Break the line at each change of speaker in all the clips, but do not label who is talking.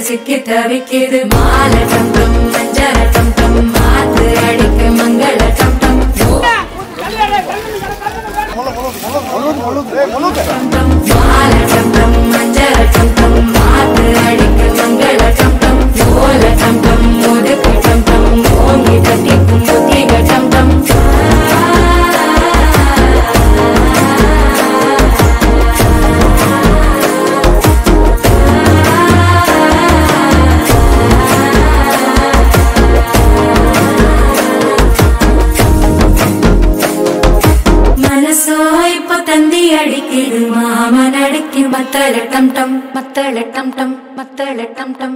சிக்கி தவிக்குது மால டம் டம் மஞ்சள டம் டம் மாத்து அடிக்கு மங்கள டம் டம் டம் டம் மால டம் டம் மஞ்சள டம் டம் மாத்து அடிக்கு மங்கள டம் டம் ஓல டம் டம் முதுக்கு டம் டம் ஓங்கி தட்டிக்கும் முத்திக டம் டம் மனசோ இப்ப தந்தி அடிக்குது மாமன் அடிக்கு மத்தள டம் டம் மத்தள டம் டம் மத்தள டம் டம்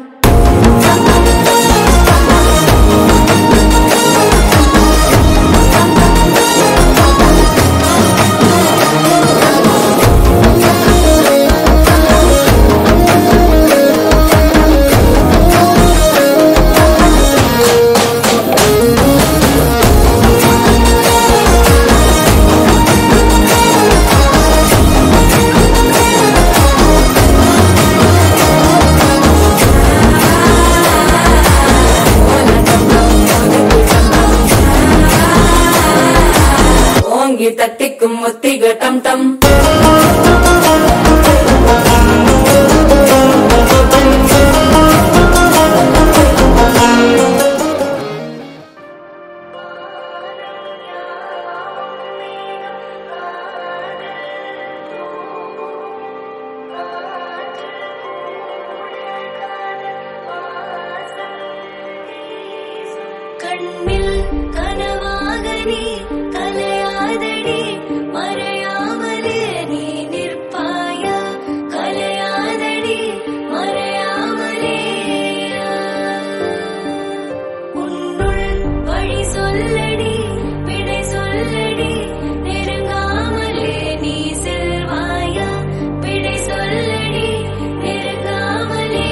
ஓங்கி தட்டிக்கும் முத்திக டம் டம்
கண்ணில் கனவாக நீ கலையாதடி மறையாமலே நீ நிற்பாயா கலையாதடி மறையாமலே உன்னுள் வழி சொல்லடி விடை சொல்லடி நெருங்காமலே நீ செல்வாயா விடை சொல்லடி நெருங்காமலே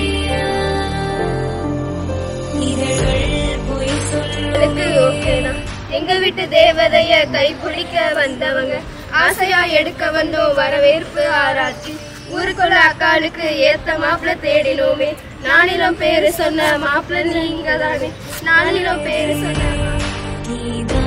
இதழ்கள் பொய்
எனக்கு ஓகேதான் எங்க வீட்டு தேவதைய கைப்பிடிக்க வந்தவங்க ஆசையா எடுக்க வந்தோம் வரவேற்பு ஆராய்ச்சி ஊருக்குள்ள அக்காளுக்கு ஏத்த மாப்பிள்ள தேடினோமே நானிலம் பேரு சொன்ன மாப்பிள்ள நீங்க தானே நானிலம் பேரு சொன்ன மாப்பிள்ளை.
நீதான்